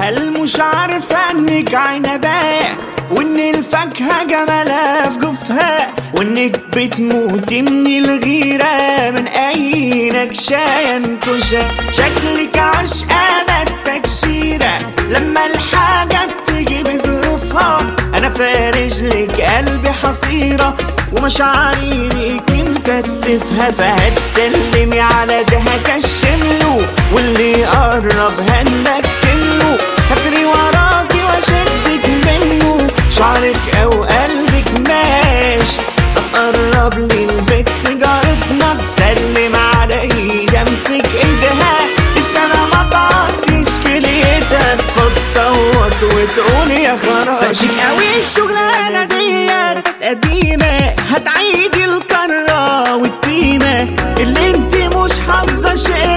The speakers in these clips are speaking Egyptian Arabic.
فهل مش عارفة انك عنباية وان الفاكهة جمالها في جوفها وانك بتموتي من الغيرة من اي نكشة ينكشة شكلك عشقانة التكشيرة لما الحاجة بتيجي بظروفها انا فارج لك قلبي حصيرة ومشاعري ليكي مستفها فهتسلمي على ده هكشمله واللي يقرب هنلكمله هجري وراكي واشدك منه شعرك او قلبك ماشي اتقرب للبيت جارتنا تسلم على ايد امسك ايدها نفسي انا ما تعطيش كليتها فتصوت وتقول يا خرابي فشيك قوي الشغلانه ديت قديمه هتعيدي الكره والتيمه اللي انت مش حافظه شيء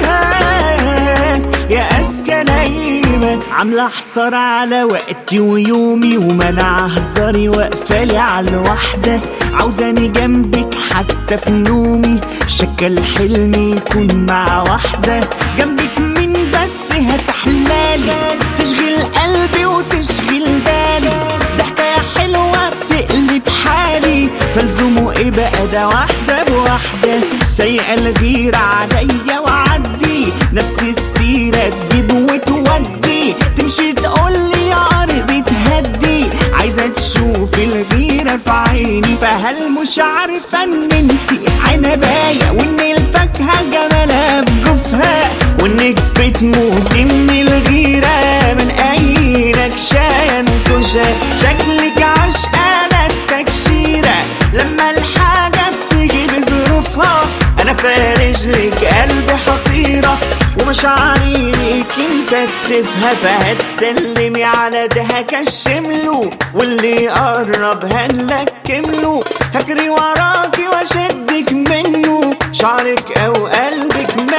غيرها يا اذكى نايمه عامله حصار على وقتي ويومي ومنع هزاري واقفالي على الوحده عاوزاني جنبك حتى في نومي شكل حلمي يكون مع واحده جنبك مين بس هتحلالي تشغل قلبي وتشغل بالي ضحكة يا حلوة بتقلب حالي فالزموا ايه بقى ده واحدة بواحدة سايقة الغيرة عليا وعدي نفس السيرة تجيب وتودي تمشي تقولي يا أرض تهدي عايزة تشوف الغيرة في عيني فهل مش عارفة ان انتي عنباية وان الفاكهة جمالها في جوفها وانك بتموتي من الغيرة من اي نكشة ينكشة شكلك عشقانة التكشيرة لما الحاجة بتيجي بظروفها انا فارج لك قلبي حصيرة ومشاعري ليكي مستفها فهتسلمي على ده هكشمله واللي يقرب هنلكمله هجري وراكي واشدك منه شعرك او قلبك